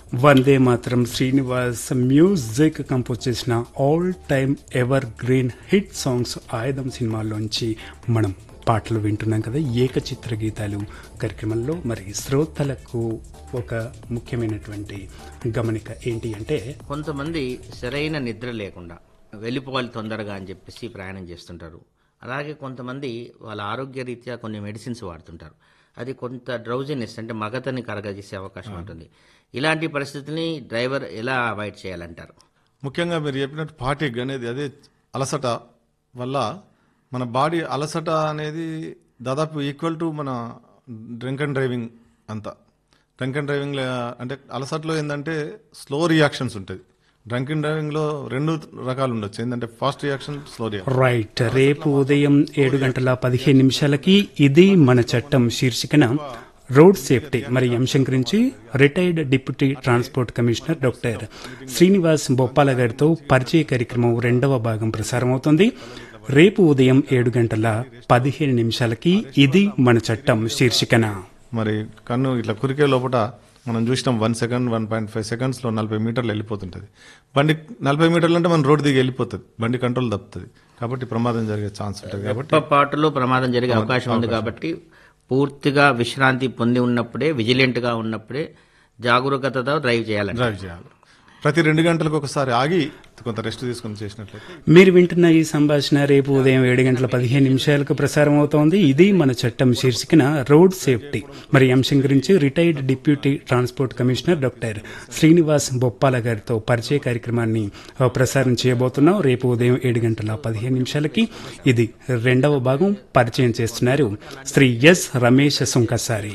వందే Mataram Srinivas music compose చేసిన all time evergreen hit songs Aayudham సినిమాలోంచి మనం పాటలు వింటున్నాం కదా ఏకచిత్ర గీతాలు కార్యక్రమంలో మరి శ్రోతలకు ఒక ముఖ్యమైనటువంటి గమనిక ఏంటి అంటే కొంతమంది సరైన నిద్ర లేకుండా వెళ్ళిపోవాలి తొందరగా అని చెప్పేసి ప్రయాణం చేస్తుంటారు అలాగే కొంతమంది వాళ్ళ ఆరోగ్య రీత్యా కొన్ని మెడిసిన్స్ వాడుతుంటారు అది కొంత డ్రౌజినెస్ అంటే మగతని కరగజేసే అవకాశం ఉంటుంది ఇలాంటి పరిస్థితిని డ్రైవర్ ఎలా అవాయిడ్ చేయాలంటారు ముఖ్యంగా మీరు చెప్పినట్టు ఫాటిక్ అనేది అదే అలసట వల్ల మన బాడీ అలసట అనేది దాదాపు ఈక్వల్ టు మన డ్రింక్ అండ్ డ్రైవింగ్ అంతా డ్రింక్ అండ్ డ్రైవింగ్ అంటే అలసటలో ఏంటంటే స్లో రియాక్షన్స్ ఉంటుంది డ్రంక్ అండ్ డ్రైవింగ్లో రెండు రకాలు ఉండొచ్చు ఏంటంటే fast reaction slow reaction right రేపు ఉదయం ఏడు గంటల పదిహేను నిమిషాలకి ఇది మన చట్టం శీర్షికన రోడ్ సేఫ్టీ మరి ఈ అంశం గురించి retired deputy transport commissioner doctor Srinivas Boppala గారితో పరిచయ కార్యక్రమం రెండవ భాగం ప్రసారం అవుతుంది రేపు ఉదయం ఏడు గంటల పదిహేను నిమిషాలకి ఇది మన చట్టం శీర్షికన మరి కన్ను ఇట్లా కురికే లోపల మనం చూసినాం one second one point five సెకండ్స్లో నలభై మీటర్లు వెళ్ళిపోతుంటుంది బండి నలభై మీటర్లు అంటే మనం రోడ్డు దిగి వెళ్ళిపోతుంది బండి కంట్రోల్ తప్పుతుంది కాబట్టి ప్రమాదం జరిగే ఛాన్స్ ఉంటుంది కాబట్టి పాటులో ప్రమాదం జరిగే అవకాశం ఉంది కాబట్టి పూర్తిగా విశ్రాంతి పొంది ఉన్నప్పుడే విజిలెంట్గా ఉన్నప్పుడే జాగరూకతతో డ్రైవ్ చేయాలండి డ్రైవ్ చేయాలి ప్రతి రెండు గంటలకు ఒకసారి ఆగి కొంత రెస్ట్ తీసుకొని చేసినట్లయితే మీరు వింటున్న ఈ సంభాషణ రేపు ఉదయం ఏడు గంటల పదిహేను నిమిషాలకు ప్రసారం అవుతోంది ఇది మన చట్టం శీర్షికన రోడ్ సేఫ్టీ మరి ఈ అంశం గురించి retired deputy transport commissioner doctor Srinivas Boppala గారితో పరిచయ కార్యక్రమాన్ని ఆ, ప్రసారం చేయబోతున్నాం రేపు ఉదయం ఏడు గంటల పదిహేను నిమిషాలకి ఇది రెండవ భాగం పరిచయం చేస్తున్నారు శ్రీ ఎస్ రమేష్ సుంకసారి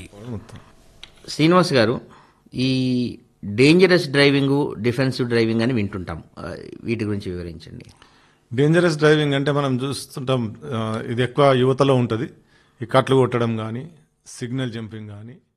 శ్రీనివాస్ గారు ఈ డేంజరస్ డ్రైవింగ్ డిఫెన్సివ్ డ్రైవింగ్ అని వింటుంటాం ఆ, వీటి గురించి వివరించండి డేంజరస్ డ్రైవింగ్ అంటే మనం చూస్తుంటాం ఆ, ఇది ఎక్కువ యువతలో ఉంటుంది ఈ కట్లు కొట్టడం కానీ సిగ్నల్ జంపింగ్ కానీ